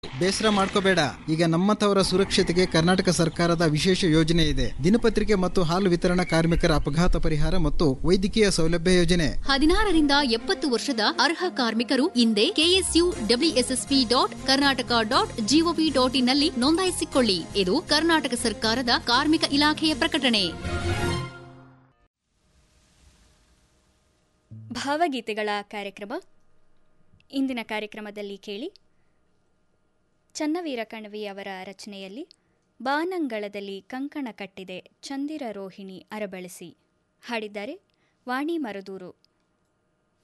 ಬೇಸರ ಮಾಡ್ಕೋಬೇಡ ಈಗ ನಮ್ಮಂಥವರ ಸುರಕ್ಷತೆಗೆ ಕರ್ನಾಟಕ ಸರ್ಕಾರದ ವಿಶೇಷ ಯೋಜನೆ ಇದೆ ದಿನಪತ್ರಿಕೆ ಮತ್ತು ಹಾಲು ವಿತರಣಾ ಕಾರ್ಮಿಕರ ಅಪಘಾತ ಪರಿಹಾರ ಮತ್ತು ವೈದ್ಯಕೀಯ ಸೌಲಭ್ಯ ಯೋಜನೆ ಹದಿನಾರರಿಂದ ಎಪ್ಪತ್ತು ವರ್ಷದ ಅರ್ಹ ಕಾರ್ಮಿಕರು ಇಂದೇ K S U W S S P dot Karnataka dot G O V dot ಇನ್ನಲ್ಲಿ ನೋಂದಾಯಿಸಿಕೊಳ್ಳಿ ಇದು ಕರ್ನಾಟಕ ಸರ್ಕಾರದ ಕಾರ್ಮಿಕ ಇಲಾಖೆಯ ಪ್ರಕಟಣೆ ಭಾವಗೀತೆಗಳ ಕಾರ್ಯಕ್ರಮ ಇಂದಿನ ಕಾರ್ಯಕ್ರಮದಲ್ಲಿ ಕೇಳಿ ಚನ್ನವೀರ ಕಣವಿ ಅವರ ರಚನೆಯಲ್ಲಿ ಬಾನಂಗಳದಲ್ಲಿ ಕಂಕಣ ಕಟ್ಟಿದೆ ಚಂದಿರ ರೋಹಿಣಿ ಅರಬಳಿಸಿ ಹಾಡಿದ್ದಾರೆ ವಾಣಿ ಮರದೂರು